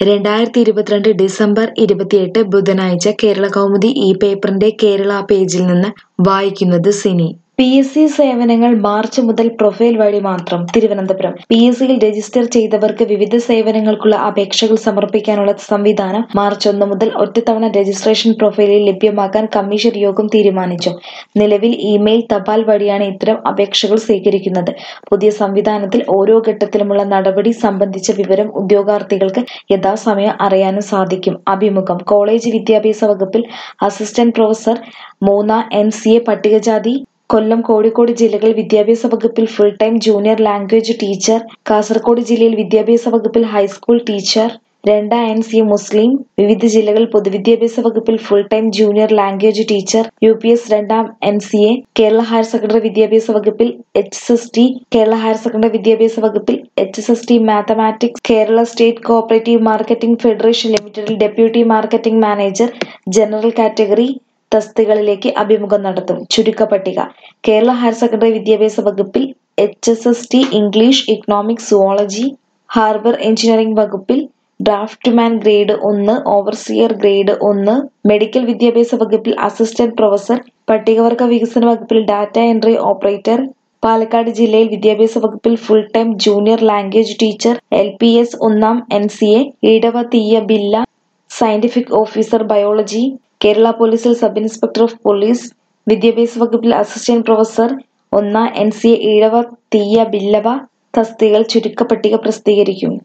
രണ്ടായിരത്തി ഇരുപത്തിരണ്ട് ഡിസംബർ ഇരുപത്തിയെട്ട് ബുധനാഴ്ച കേരള കൗമുദി ഈ പേപ്പറിന്റെ കേരള പേജിൽ നിന്ന് വായിക്കുന്നത് സിനി പി എസ് സി സേവനങ്ങൾ മാർച്ച് മുതൽ പ്രൊഫൈൽ വഴി മാത്രം തിരുവനന്തപുരം പി എസ് സിയിൽ രജിസ്റ്റർ ചെയ്തവർക്ക് വിവിധ സേവനങ്ങൾക്കുള്ള അപേക്ഷകൾ സമർപ്പിക്കാനുള്ള സംവിധാനം മാർച്ച് ഒന്ന് മുതൽ ഒറ്റത്തവണ രജിസ്ട്രേഷൻ പ്രൊഫൈലിൽ ലഭ്യമാക്കാൻ കമ്മീഷൻ യോഗം തീരുമാനിച്ചു നിലവിൽ ഇമെയിൽ തപാൽ വഴിയാണ് ഇത്തരം അപേക്ഷകൾ സ്വീകരിക്കുന്നത് പുതിയ സംവിധാനത്തിൽ ഓരോ ഘട്ടത്തിലുമുള്ള നടപടി സംബന്ധിച്ച വിവരം ഉദ്യോഗാർത്ഥികൾക്ക് യഥാസമയം അറിയാനും സാധിക്കും അഭിമുഖം കോളേജ് വിദ്യാഭ്യാസ വകുപ്പിൽ അസിസ്റ്റന്റ് പ്രൊഫസർ മൂന്നാം എൻ സി എ പട്ടികജാതി കൊല്ലം കോഴിക്കോട് ജില്ലകളിൽ വിദ്യാഭ്യാസ വകുപ്പിൽ full time junior language teacher Kasaragod ജില്ലയിൽ വിദ്യാഭ്യാസ വകുപ്പിൽ ഹൈസ്കൂൾ ടീച്ചർ രണ്ടാം എൻ സി മുസ്ലിം വിവിധ ജില്ലകളിൽ പൊതുവിദ്യാഭ്യാസ വകുപ്പിൽ full time junior language teacher U P S രണ്ടാം N C A Kerala higher secondary വിദ്യാഭ്യാസ വകുപ്പിൽ H S S T Kerala higher secondary വിദ്യാഭ്യാസ വകുപ്പിൽ H S S T mathematics Kerala state cooperative marketing federation ലിമിറ്റഡിൽ deputy marketing manager general category തസ്തികകളിലേക്ക് അഭിമുഖം നടത്തും ചുരുക്കപ്പട്ടിക കേരള ഹയർ സെക്കൻഡറി വിദ്യാഭ്യാസ വകുപ്പിൽ H S S T English economics zoology harbour engineering വകുപ്പിൽ ഡ്രാഫ്റ്റ്മാൻ ഗ്രേഡ് ഒന്ന് ഓവർസിയർ ഗ്രേഡ് ഒന്ന് മെഡിക്കൽ വിദ്യാഭ്യാസ വകുപ്പിൽ അസിസ്റ്റന്റ് പ്രൊഫസർ പട്ടികവർഗ വികസന വകുപ്പിൽ ഡാറ്റ എൻട്രി ഓപ്പറേറ്റർ പാലക്കാട് ജില്ലയിൽ വിദ്യാഭ്യാസ വകുപ്പിൽ full time junior language teacher L P S ഒന്നാം എൻ സി എ ഈടവ തീയ ബില്ല സയന്റിഫിക് ഓഫീസർ ബയോളജി കേരള പോലീസിൽ സബ് ഇൻസ്പെക്ടർ ഓഫ് പോലീസ് വിദ്യാഭ്യാസ വകുപ്പിൽ അസിസ്റ്റന്റ് പ്രൊഫസർ ഒന്നാം എൻ സി എ ഈഴവ തീയ ബില്ലവ തസ്തികകൾ ചുരുക്കപ്പട്ടിക പ്രസിദ്ധീകരിക്കും